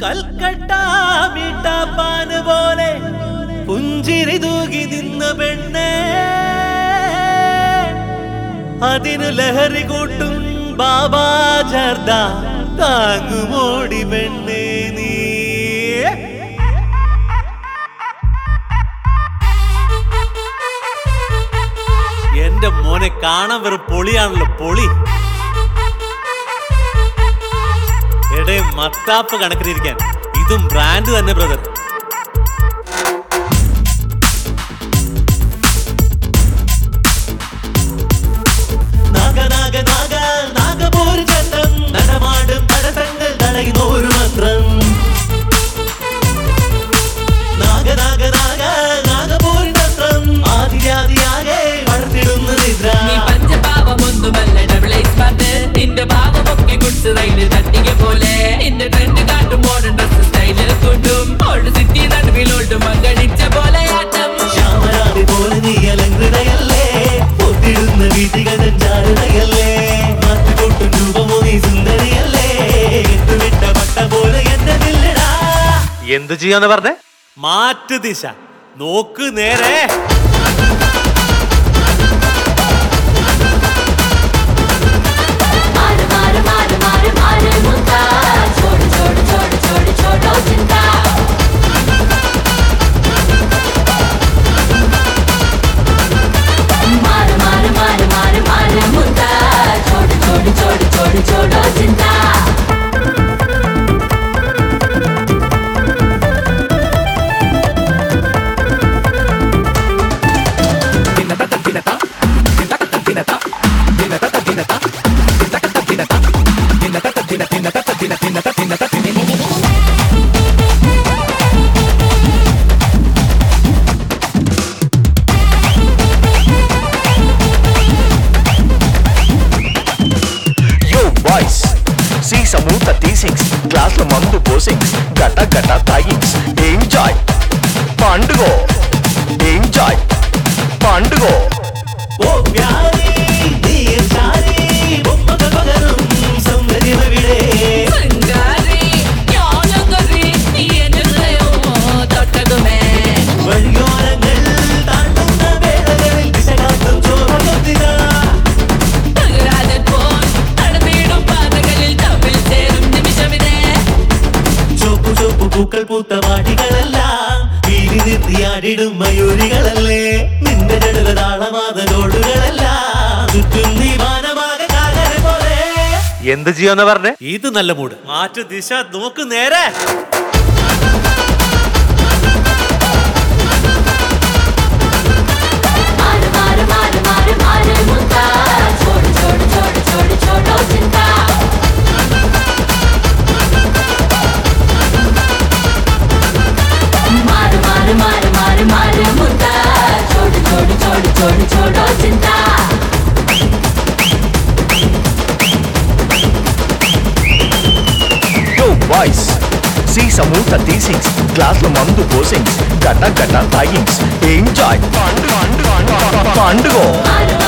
കൽക്കട്ട മീട്ടാപ്പാന് പോലെ പുഞ്ചിരി തൂകി നിന്ന പെണ്ണേ അതിനു ലഹരി കൂട്ടും ബാബാ ചർദ താങ്ങുമോടി പെണ്ണേ നീ എന്റെ മോനെ കാണാൻ വെറും പൊളിയാണല്ലോ പൊളി എടേ മത്താപ്പ് കണക്കിനിരിക്കാൻ ഇതും ബ്രാൻഡ് തന്നെ ബ്രദർ നാഗ നാഗ നാഗ നാഗപോര് ചന്തം നടമാടും തടസങ്ങൾ തടയുന്ന ഒരു മന്ത്രം നാഗ നാഗ നാഗ നാഗപോര് മന്ത്രം ആദിയാദിയാകെ വളർത്തിടുന്ന നിദ്ര നീ പഞ്ചപാവമൊന്നുമല്ല ഡബിൾ എക്സ് പാട്ട് നിന്റെ ഭാവമൊക്കെ കുടിച്ച് റൈഡ് തട്ടിക പോലെ നിന്റെ ട്രെൻഡ് കാട്ടും മോഡേൺ ഡ്രസ് സ്റ്റൈല് കൂട്ടും ഓൾഡ് സിറ്റി നടുവിലോട്ട് മകടിച്ച പോലെ ആട്ടം ശ്യാമരാതി പോലെ നീ അലങ്കൃതയല്ലേ ഒത്തിടുന്ന വീതികൾ ചാരുതയല്ലേ മാറ്റുകൊട്ടും രൂപമോ നീ സുന്ദരിയല്ലേ എട്ടുവിട്ട പട്ട പോലെ എന്റെ നില്ലടാ എന്ത് ചെയ്യാന്ന് പറഞ്ഞേ മാറ്റു ദിശ നോക്ക് നേരെ मार मार मार मार मार मुद्दा छोड़ छोड़ छोड़ छोड़ छोड़ो चिंता मार मार मार मार मार मुद्दा छोड़ छोड़ छोड़ छोड़ छोड़ो चिंता యో బాయ్స్ సీ సమూత టీసింగ్స్ గ్లాస్ల మందు పోసింగ్స్ గట గట తాగింగ్స్ ఎంజాయ్ పండుగ ఎంజాయ్ పండుగ ഓ പ്യാരി നീ ചാരി ബൊമ്മക പകരും സൗന്ദര്യമെവിടെ ശൃംഗാരി, ജ്ഞാനഗരി, നീ എന്റെ ഹൃദയമോ തൊട്ടതുമേ. വഴിയോരങ്ങൾ താണ്ടുന്ന വേളകളിൽ ദിശ കാട്ടും ചോരകൊത്തിക തകരാതെ പോൻ, നടന്നിടും പാതകളിൽ തമ്മിൽ ചേരും നിമിഷമിതേ. ചുവപ്പു ചുവപ്പു പൂക്കൾ പൂത്ത വാടികളെല്ലാം വീരി നിർത്തിയാടിടും മയൂരികളല്ലേ നിന്റെ ജടല താളമാതലോടുകളെല്ലാം ചുറ്റും നീ മാനമാകെ കാകര പോലെ എന്ത് ചെയ്യാന്ന് പറഞ്ഞേ ഇത് നല്ല മൂഡ് മാറ്റു ദിശ നോക്ക് നേരെ मार मार मार मार मार मुद्दा छोड़ छोड़ छोड़ छोड़ छोड़ो चिंता मार मार मार मार मार मुद्दा छोड़ छोड़ छोड़ छोड़ छोड़ो चिंता యో బాయ్స్ సీ సమూత టీసింగ్స్ గ్లాస్ల మందు పోసింగ్స్ గట గట తాగింగ్స్ ఎంజాయ్ పండుగ పండుగ मार